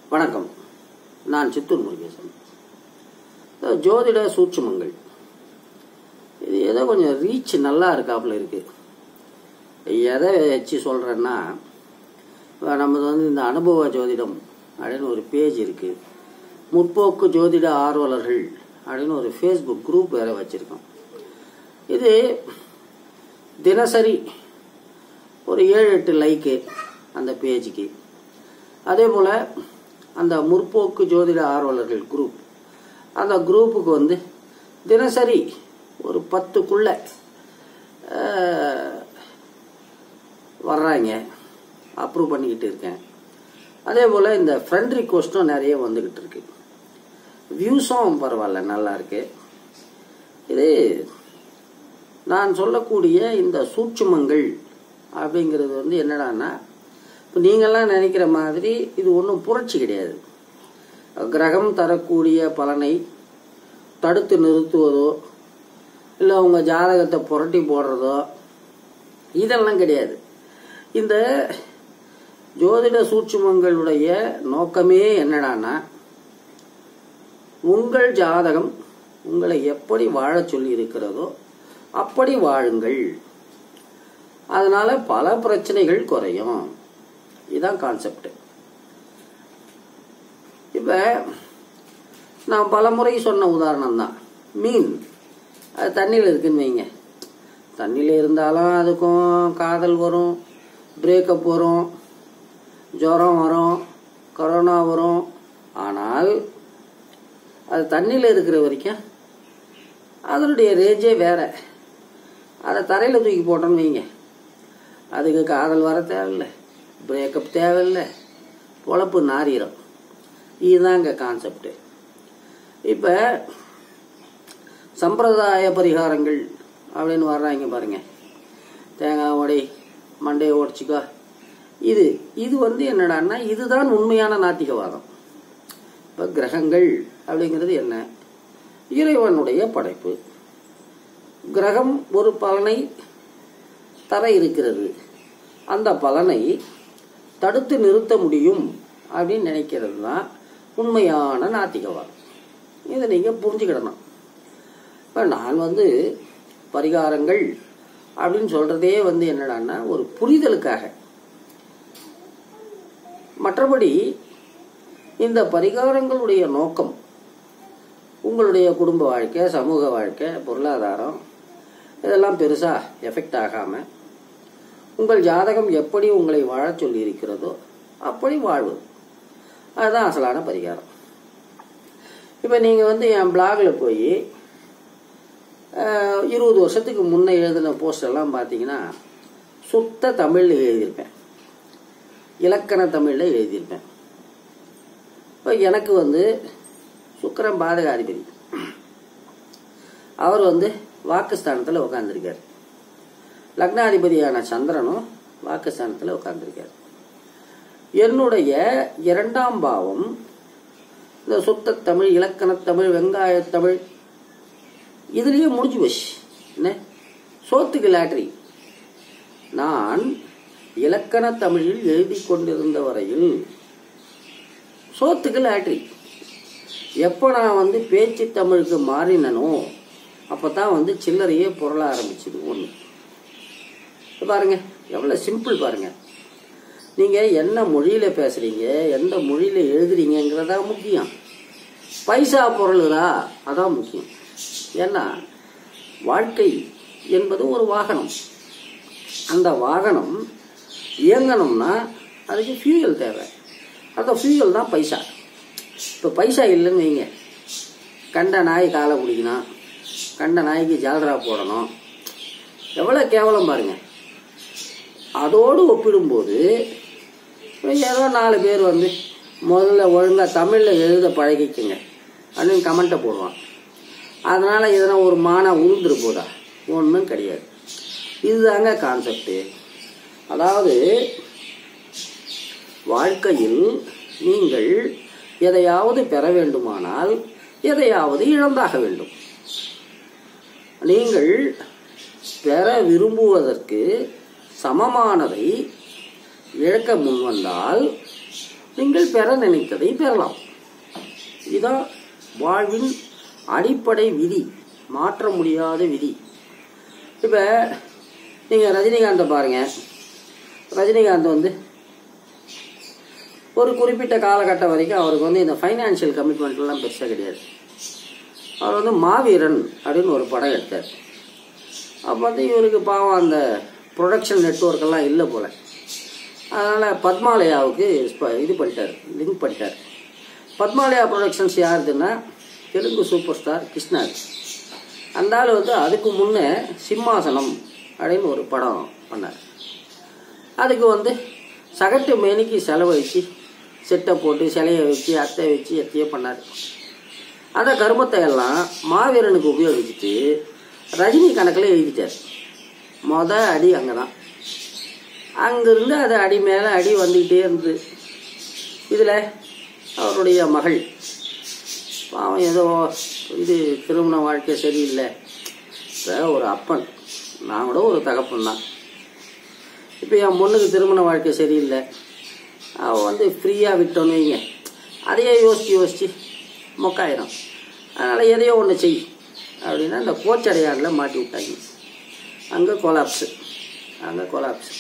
வணக்கம் நான் சித்தூர் முருகேசன் இந்த ஜோதிட சூட்சுமங்கள் இது ஏதோ கொஞ்சம் ரீச் நல்லா இருக்காப்புல இருக்கு எதை வச்சு சொல்கிறேன்னா நமது வந்து இந்த அனுபவ ஜோதிடம் அப்படின்னு ஒரு பேஜ் இருக்கு முற்போக்கு ஜோதிட ஆர்வலர்கள் அப்படின்னு ஒரு ஃபேஸ்புக் குரூப் வேற வச்சிருக்கோம் இது தினசரி ஒரு ஏழு எட்டு லைக்கு அந்த பேஜுக்கு அதே போல் அந்த முற்போக்கு ஜோதிட ஆர்வலர்கள் குரூப் அந்த குரூப்புக்கு வந்து தினசரி ஒரு பத்துக்குள்ள அஹ், வர்றாங்க அப்ரூவ் பண்ணிக்கிட்டு இருக்கேன் அதே போல் இந்த ஃப்ரெண்ட் ரிக்வஸ்ட்டும் நிறைய வந்துக்கிட்டு இருக்கு வியூஸும் பரவாயில்ல நல்லா இருக்கு இது நான் சொல்லக்கூடிய இந்த சூட்சுமங்கள் அப்படிங்கிறது வந்து என்னடான்னா இப்போ நீங்கள்லாம் நினைக்கிற மாதிரி இது ஒன்றும் புரட்சி கிடையாது கிரகம் தரக்கூடிய பலனை தடுத்து நிறுத்துவதோ இல்லை உங்கள் ஜாதகத்தை புரட்டி போடுறதோ இதெல்லாம் கிடையாது இந்த ஜோதிட சூட்சுமங்களுடைய நோக்கமே என்னடான்னா உங்கள் ஜாதகம் உங்களை எப்படி வாழச் சொல்லி இருக்கிறதோ அப்படி வாழுங்கள் அதனால பல பிரச்சனைகள் குறையும் இதுதான் கான்செப்ட் இப்ப நான் பல முறை சொன்ன உதாரணம் தான் மீன் அது தண்ணியில் இருக்குன்னு வைங்க தண்ணியில் இருந்தாலும் அதுக்கும் காதல் வரும் பிரேக்கப் வரும் ஜுரம் வரும் கொரோனா வரும் ஆனால் அது தண்ணியில் இருக்கிற வரைக்கும் அதனுடைய ரேஞ்சே வேற அதை தரையில் தூக்கி போட்டோன்னு வைங்க அதுக்கு காதல் வர தேவையில்லை பிரேக்கப் தேவையில்லை பொழப்பு நாரிடும் இதுதாங்க கான்செப்ட் இப்போ சம்பிரதாய பரிகாரங்கள் அப்படின்னு வர்றாங்க பாருங்க தேங்காய் உடை மண்டையை உடச்சிக்கோ இது இது வந்து என்னடான்னா இதுதான் உண்மையான நாத்திகவாதம் இப்போ கிரகங்கள் அப்படிங்கிறது என்ன இறைவனுடைய படைப்பு கிரகம் ஒரு பலனை தர இருக்கிறது அந்த பலனை தடுத்து நிறுத்த முடியும் அப்படின்னு நினைக்கிறது தான் உண்மையான நாத்திகவாதம் இதை நீங்கள் புரிஞ்சுக்கிடணும் இப்போ நான் வந்து பரிகாரங்கள் அப்படின்னு சொல்றதே வந்து என்னடான்னா ஒரு புரிதலுக்காக மற்றபடி இந்த பரிகாரங்களுடைய நோக்கம் உங்களுடைய குடும்ப வாழ்க்கை சமூக வாழ்க்கை பொருளாதாரம் இதெல்லாம் பெருசா எஃபெக்ட் ஆகாம உங்கள் ஜாதகம் எப்படி உங்களை வாழச் சொல்லி இருக்கிறதோ அப்படி வாழ்வது அதுதான் அசலான பரிகாரம் இப்போ நீங்கள் வந்து என் பிளாக்ல போய் இருபது வருஷத்துக்கு முன்னே எழுதின போஸ்ட் எல்லாம் பார்த்தீங்கன்னா சுத்த தமிழில் எழுதியிருப்பேன் இலக்கண தமிழில் எழுதியிருப்பேன் இப்போ எனக்கு வந்து சுக்கரன் பாதகாதிபதி அவர் வந்து வாக்குஸ்தானத்தில் உட்காந்துருக்கார் லக்னாதிபதியான சந்திரனும் வாக்குஸ்தானத்தில் உட்காந்துருக்கார் என்னுடைய இரண்டாம் பாவம் இந்த சுத்த தமிழ் இலக்கண தமிழ் வெங்காய தமிழ் இதுலயே முடிஞ்சு போச்சு என்ன சோத்துக்கு லாட்ரி நான் இலக்கண தமிழில் எழுதி கொண்டிருந்த வரையில் சோத்துக்கு லாட்ரி எப்போ நான் வந்து பேச்சு தமிழுக்கு மாறினனோ அப்போ தான் வந்து சில்லறையே பொருள ஆரம்பிச்சுது ஒன்று பாருங்க எவ்வளோ சிம்பிள் பாருங்க நீங்கள் என்ன மொழியில் பேசுகிறீங்க எந்த மொழியில் எழுதுறீங்கிறதா முக்கியம் பைசா பொருளுதா அதான் முக்கியம் ஏன்னா வாழ்க்கை என்பது ஒரு வாகனம் அந்த வாகனம் இயங்கணும்னா அதுக்கு ஃபியூயல் தேவை அந்த ஃபியூயல் தான் பைசா இப்போ பைசா இல்லைன்னு வைங்க கண்ட நாய் காலை பிடிக்கணும் கண்ட நாய்க்கு ஜால்ரா போடணும் எவ்வளோ கேவலம் பாருங்க அதோடு ஒப்பிடும்போது ஏதோ நாலு பேர் வந்து முதல்ல ஒழுங்காக தமிழில் எழுத பழகிக்குங்க அப்படின்னு கமெண்ட்டை போடுவான் அதனால் இதனால் ஒரு மானா உருந்துரு போதா ஒன்றும் கிடையாது இதுதாங்க கான்செப்டு அதாவது வாழ்க்கையில் நீங்கள் எதையாவது பெற வேண்டுமானால் எதையாவது இழந்தாக வேண்டும் நீங்கள் பெற விரும்புவதற்கு சமமானதை இழக்க முன்வந்தால் நீங்கள் பெற நினைத்ததை பெறலாம் இதுதான் வாழ்வின் அடிப்படை விதி மாற்ற முடியாத விதி இப்போ நீங்கள் ரஜினிகாந்தை பாருங்க ரஜினிகாந்த் வந்து ஒரு குறிப்பிட்ட காலகட்டம் வரைக்கும் அவருக்கு வந்து இந்த ஃபைனான்சியல் கமிட்மெண்ட்லாம் பெருசாக கிடையாது அவர் வந்து மாவீரன் அப்படின்னு ஒரு படம் எடுத்தார் அப்போ வந்து இவருக்கு பாவம் அந்த ப்ரொடக்ஷன் நெட்ஒர்க்கெல்லாம் இல்லை போல அதனால் பத்மாலயாவுக்கு ஸ்ப- இது பண்ணிட்டார் லிங்க் பண்ணிட்டார் பத்மாலயா ப்ரொடக்ஷன்ஸ் யாருதுன்னா தெலுங்கு சூப்பர் ஸ்டார் கிருஷ்ணர் அந்த ஆள் வந்து அதுக்கு முன்னே சிம்மாசனம் அப்படின்னு ஒரு படம் பண்ணார் அதுக்கு வந்து சகட்டு மேனிக்கு செலவழித்து செட்டை போட்டு சிலையை வச்சு அத்தை வச்சு எத்தையோ பண்ணார் அந்த கருமத்தை எல்லாம் மாவீரனுக்கு உபயோகிச்சுட்டு ரஜினி கணக்கில் எழுதிட்டார் மொத அடி அங்கே தான் அங்கிருந்து அது அடி மேலே அடி வந்துக்கிட்டே இருந்தது இதில் அவருடைய மகள் பாவம் ஏதோ இது திருமண வாழ்க்கை சரியில்லை இப்போ ஒரு அப்பன் நான் கூட ஒரு தகப்பன் தான் இப்போ என் பொண்ணுக்கு திருமண வாழ்க்கை சரியில்லை அவள் வந்து ஃப்ரீயாக விட்டோன்னு வைங்க அதையே யோசித்து யோசித்து மொக்காயிரும் அதனால் எதையோ ஒன்று செய் அப்படின்னா இந்த கோச்சடையாடில் மாட்டி விட்டாங்க அங்கே கொலாப்ஸு அங்கே கொலாப்ஸ்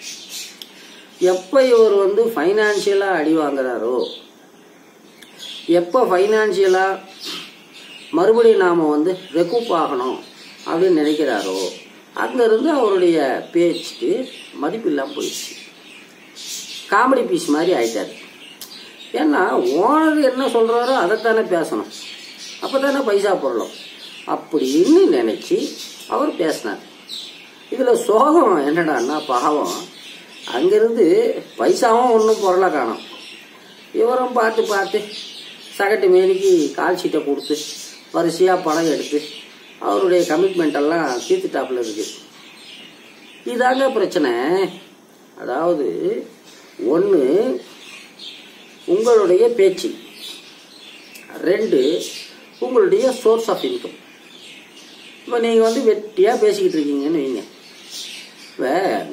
எப்போ இவர் வந்து ஃபைனான்சியலாக அடி வாங்குறாரோ எப்போ ஃபைனான்சியலாக மறுபடியும் நாம் வந்து ரெக்கூப் ஆகணும் அப்படின்னு நினைக்கிறாரோ அங்கேருந்து அவருடைய பேச்சுக்கு மதிப்பு இல்லாமல் போயிடுச்சு காமெடி பீஸ் மாதிரி ஆயிட்டார் ஏன்னா ஓனர் என்ன சொல்கிறாரோ அதைத்தானே பேசணும் அப்போ தானே பைசா போடலாம் அப்படின்னு நினச்சி அவர் பேசினார் இதில் சோகம் என்னடான்னா பாவம் அங்கேருந்து பைசாவும் ஒன்றும் பொருளை காணும் இவரும் பார்த்து பார்த்து சகட்டு மேனிக்கு கால் சீட்டை கொடுத்து வரிசையாக பணம் எடுத்து அவருடைய கமிட்மெண்ட் எல்லாம் தீர்த்துட்டாப்புல இருக்கு இதாங்க பிரச்சனை அதாவது ஒன்று உங்களுடைய பேச்சு ரெண்டு உங்களுடைய சோர்ஸ் ஆஃப் இன்கம் இப்போ நீங்கள் வந்து வெட்டியாக பேசிக்கிட்டு இருக்கீங்கன்னு வைங்க இப்போ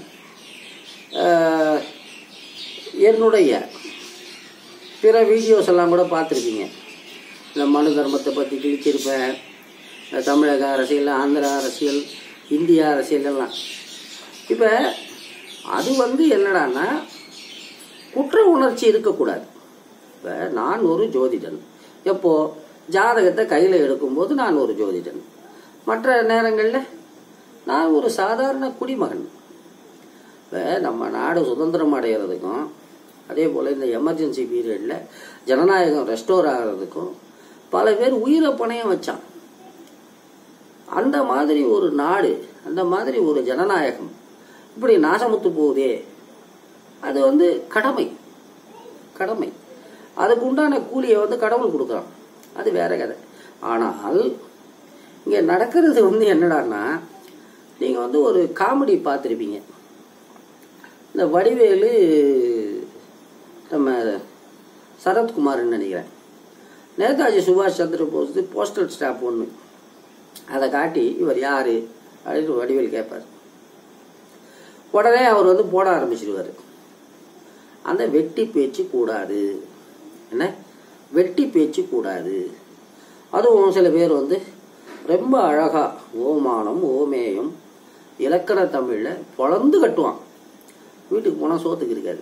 ஆஹ், என்னுடைய பிற வீடியோஸ் எல்லாம் கூட பார்த்துருக்கீங்க இந்த மனு தர்மத்தை பற்றி கிழிச்சிருப்பேன் இந்த தமிழக அரசியல் ஆந்திரா அரசியல் இந்தியா அரசியல் எல்லாம் இப்போ அது வந்து என்னடான்னா குற்ற உணர்ச்சி இருக்கக்கூடாது இப்போ நான் ஒரு ஜோதிடன் எப்போ ஜாதகத்தை கையில் எடுக்கும்போது நான் ஒரு ஜோதிடன் மற்ற நேரங்களில் நான் ஒரு சாதாரண குடிமகன் இப்போ நம்ம நாடு சுதந்திரம் அடைகிறதுக்கும் அதே போல் இந்த எமர்ஜென்சி பீரியடில் ஜனநாயகம் ரெஸ்டோர் ஆகிறதுக்கும் பல பேர் உயிரை பணையம் வச்சான் அந்த மாதிரி ஒரு நாடு அந்த மாதிரி ஒரு ஜனநாயகம் இப்படி நாசமுத்து போகுதே அது வந்து கடமை கடமை அதுக்கு உண்டான கூலியை வந்து கடவுள் கொடுக்குறான் அது வேற கதை ஆனால் இங்கே நடக்கிறது வந்து என்னடான்னா நீங்கள் வந்து ஒரு காமெடி பார்த்துருப்பீங்க இந்த வடிவேலு நம்ம சரத்குமார்னு நினைக்கிறேன் நேதாஜி சுபாஷ் சந்திர போஸ் போஸ்டல் ஸ்டாம்ப் ஒன்று அதை காட்டி இவர் யாரு அப்படின்னு வடிவேல் கேட்பார் உடனே அவர் வந்து போட ஆரம்பிச்சிருவார் அந்த வெட்டி பேச்சு கூடாது என்ன வெட்டி பேச்சு கூடாது அதுவும் சில பேர் வந்து ரொம்ப அழகா ஓமானம் ஓமேயம் இலக்கண தமிழில் பொழந்து கட்டுவான் வீட்டுக்கு போனால் சோத்துக்கு இருக்காது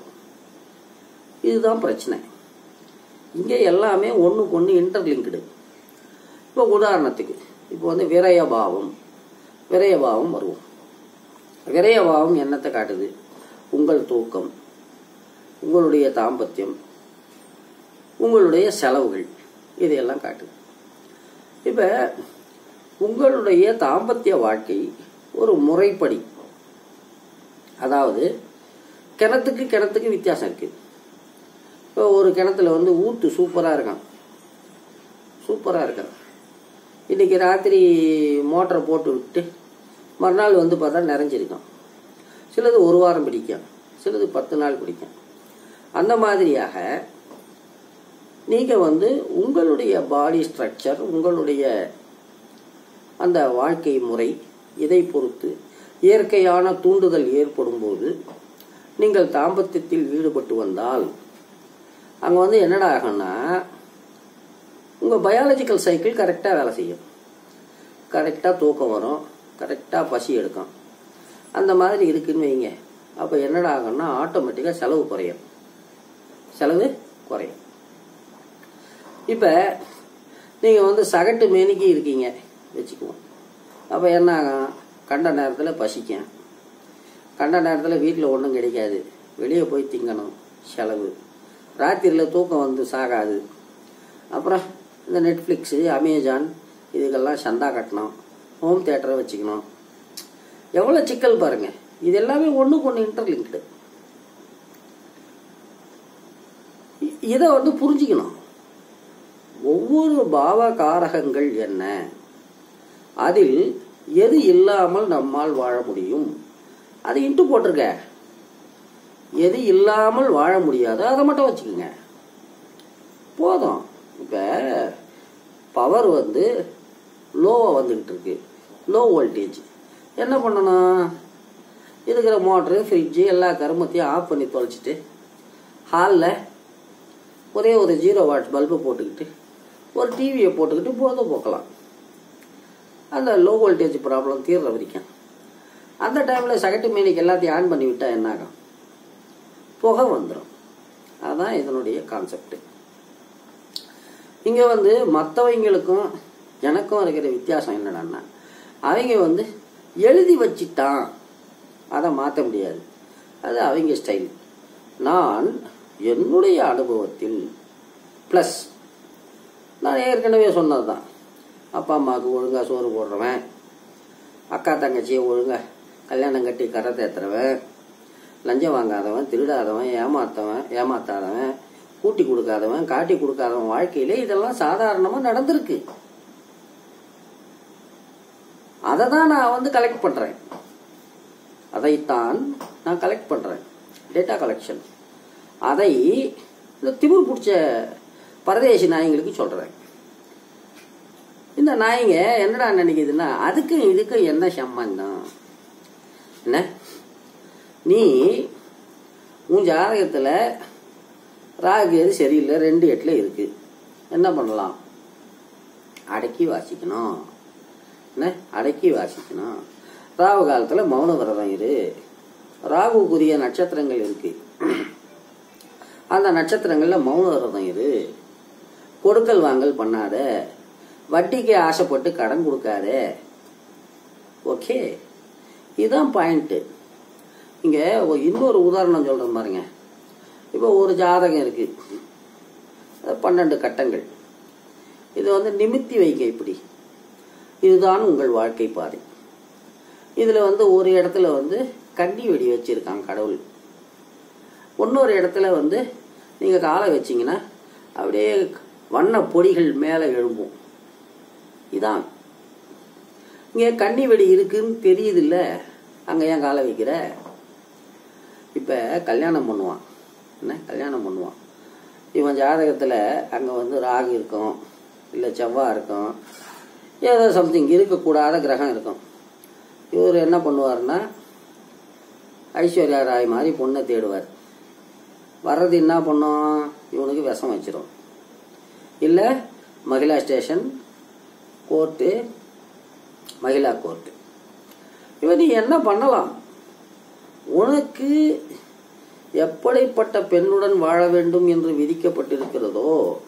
இதுதான் பிரச்சனை இங்கே எல்லாமே ஒன்றுக்கு ஒன்று இன்டர்லிங்க்டு இப்போ உதாரணத்துக்கு இப்போ வந்து விரயபாவம் விரயபாவம் வருவோம் விரயபாவம் என்னத்தை காட்டுது உங்கள் தூக்கம் உங்களுடைய தாம்பத்தியம் உங்களுடைய செலவுகள் இதையெல்லாம் காட்டுது இப்போ உங்களுடைய தாம்பத்திய வாழ்க்கை ஒரு முறைப்படி அதாவது கிணத்துக்கு கிணத்துக்கு வித்தியாசம் இருக்கு இப்போ ஒரு கிணத்துல வந்து ஊத்து சூப்பராக இருக்கான் சூப்பராக இருக்கான் இன்னைக்கு ராத்திரி மோட்டரை போட்டு விட்டு மறுநாள் வந்து பார்த்தா நிறைஞ்சிருக்கும் சிலது ஒரு வாரம் பிடிக்கும் சிலது பத்து நாள் பிடிக்கும் அந்த மாதிரியாக நீங்கள் வந்து உங்களுடைய பாடி ஸ்ட்ரக்சர் உங்களுடைய அந்த வாழ்க்கை முறை இதை பொறுத்து இயற்கையான தூண்டுதல் ஏற்படும் போது நீங்கள் தாம்பத்தியத்தில் ஈடுபட்டு வந்தால் அங்கே வந்து என்னடா ஆகும்னா உங்கள் பயாலஜிக்கல் சைக்கிள் கரெக்டாக வேலை செய்யும் கரெக்டாக தூக்கம் வரும் கரெக்டாக பசி எடுக்கும் அந்த மாதிரி இருக்குன்னு வைங்க அப்போ என்னடா ஆகும்னா ஆட்டோமேட்டிக்காக செலவு குறையும் செலவு குறையும் இப்போ நீங்கள் வந்து சகட்டு மேனிக்கு இருக்கீங்க வச்சுக்குவோம் அப்போ என்ன ஆகும் கண்ட நேரத்தில் பசிக்கும் கண்ட நேரத்தில் வீட்டில் ஒன்றும் கிடைக்காது வெளியே போய் திங்கணும் செலவு ராத்திரியில் தூக்கம் வந்து சாகாது அப்புறம் இந்த நெட்ஃப்ளிக்ஸு அமேசான் இதுக்கெல்லாம் சந்தா கட்டணும் ஹோம் தேட்டரை வச்சுக்கணும் எவ்வளோ சிக்கல் பாருங்க இது எல்லாமே ஒன்றுக்கு ஒன்று இன்டர்லிங்க்டு இதை வந்து புரிஞ்சுக்கணும் ஒவ்வொரு பாவ காரகங்கள் என்ன அதில் எது இல்லாமல் நம்மால் வாழ முடியும் அது இன்ட்டு போட்டிருக்க எது இல்லாமல் வாழ முடியாதோ அதை மட்டும் வச்சுக்கோங்க போதும் இப்போ பவர் வந்து லோவாக வந்துக்கிட்டு இருக்கு லோ வோல்டேஜ் என்ன பண்ணணும் இருக்கிற மோட்ரு ஃப்ரிட்ஜு எல்லா கருமத்தையும் ஆஃப் பண்ணி தொலைச்சிட்டு ஹாலில் ஒரே ஒரு ஜீரோ வாட் பல்பு போட்டுக்கிட்டு ஒரு டிவியை போட்டுக்கிட்டு பொழுது போக்கலாம் அந்த லோ வோல்டேஜ் ப்ராப்ளம் தீர்ற வரைக்கும் அந்த டைமில் சகட்டு மீனிக்கு எல்லாத்தையும் ஆன் பண்ணி விட்டால் என்ன ஆகும் புகை வந்துடும் அதுதான் இதனுடைய கான்செப்ட் இங்கே வந்து மற்றவங்களுக்கும் எனக்கும் இருக்கிற வித்தியாசம் என்னடான்னா அவங்க வந்து எழுதி வச்சிட்டான் அதை மாற்ற முடியாது அது அவங்க ஸ்டைல் நான் என்னுடைய அனுபவத்தில் ப்ளஸ் நான் ஏற்கனவே சொன்னது தான் அப்பா அம்மாவுக்கு ஒழுங்காக சோறு போடுறவன் அக்கா தங்கச்சியை ஒழுங்காக கல்யாணம் கட்டி கரை தேத்துறவன் லஞ்சம் வாங்காதவன் திருடாதவன் ஏமாத்தவன் ஏமாத்தாதவன் கூட்டி கொடுக்காதவன் காட்டி கொடுக்காதவன் வாழ்க்கையிலே இதெல்லாம் சாதாரணமாக நடந்திருக்கு அதை தான் நான் வந்து கலெக்ட் பண்ணுறேன் அதைத்தான் நான் கலெக்ட் பண்ணுறேன் டேட்டா கலெக்ஷன் அதை இந்த திமிர் பிடிச்ச பரதேசி நாய்ங்களுக்கு சொல்கிறேன் இந்த நாய்ங்க என்னடா நினைக்குதுன்னா அதுக்கும் இதுக்கும் என்ன சம்பந்தம் என்ன நீ உன் ஜாதகத்தில் ராகு எது சரியில்லை ரெண்டு எட்டில் இருக்கு என்ன பண்ணலாம் அடக்கி வாசிக்கணும் என்ன அடக்கி வாசிக்கணும் ராகு காலத்தில் மௌன விரதம் இரு ராகுக்குரிய நட்சத்திரங்கள் இருக்கு அந்த நட்சத்திரங்களில் மௌன விரதம் இரு கொடுக்கல் வாங்கல் பண்ணாத வட்டிக்கு ஆசைப்பட்டு கடன் கொடுக்காத ஓகே இதுதான் பாயிண்ட்டு இங்கே இன்னொரு உதாரணம் சொல்கிறேன் பாருங்க இப்போ ஒரு ஜாதகம் இருக்கு அது பன்னெண்டு கட்டங்கள் இது வந்து நிமித்தி வைக்க இப்படி இதுதான் உங்கள் வாழ்க்கை பாதை இதில் வந்து ஒரு இடத்துல வந்து கண்ணி வெடி வச்சிருக்காங்க கடவுள் இன்னொரு இடத்துல வந்து நீங்கள் காலை வச்சிங்கன்னா அப்படியே வண்ண பொடிகள் மேலே எழும்பும் இதான் இங்கே கன்னி வெடி இருக்குன்னு தெரியுதுல்ல அங்கே ஏன் காலை வைக்கிற இப்போ கல்யாணம் பண்ணுவான் என்ன கல்யாணம் பண்ணுவான் இவன் ஜாதகத்தில் அங்கே வந்து ராகு இருக்கும் இல்லை செவ்வாய் இருக்கும் ஏதோ சம்திங் இருக்கக்கூடாத கிரகம் இருக்கும் இவர் என்ன பண்ணுவார்னா ஐஸ்வர்யா ராய் மாதிரி பொண்ணை தேடுவார் வர்றது என்ன பண்ணும் இவனுக்கு விஷம் வச்சிரும் இல்லை மகிழா ஸ்டேஷன் கோர்ட்டு மகிழா கோர்ட்டு இவன் நீ என்ன பண்ணலாம் உனக்கு எப்படிப்பட்ட பெண்ணுடன் வாழ வேண்டும் என்று விதிக்கப்பட்டிருக்கிறதோ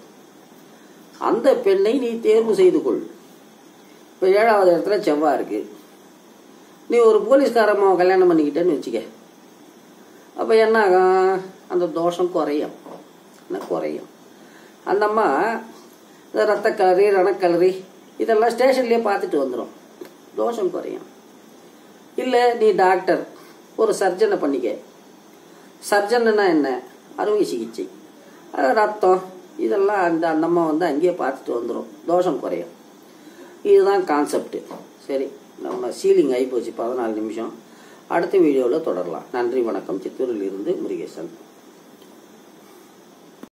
அந்த பெண்ணை நீ தேர்வு செய்து கொள் இப்போ ஏழாவது இடத்துல செவ்வாய் இருக்கு நீ ஒரு போலீஸ்காரம்மா கல்யாணம் பண்ணிக்கிட்டேன்னு வச்சுக்க அப்போ என்ன ஆகும் அந்த தோஷம் குறையும் என்ன குறையும் அந்த அம்மா இந்த ரத்த கலரி ரணக்கலரி இதெல்லாம் ஸ்டேஷன்லேயே பார்த்துட்டு வந்துடும் தோஷம் குறையும் இல்லை நீ டாக்டர் ஒரு சர்ஜனை பண்ணிக்க சர்ஜன்னா என்ன அறுவை சிகிச்சை அது ரத்தம் இதெல்லாம் அந்த அந்த அம்மா வந்து அங்கேயே பார்த்துட்டு வந்துடும் தோஷம் குறையும் இதுதான் கான்செப்ட் சரி நம்ம சீலிங் ஆகி போச்சு பதினாலு நிமிஷம் அடுத்த வீடியோவில் தொடரலாம் நன்றி வணக்கம் சித்தூரில் இருந்து முருகேசன்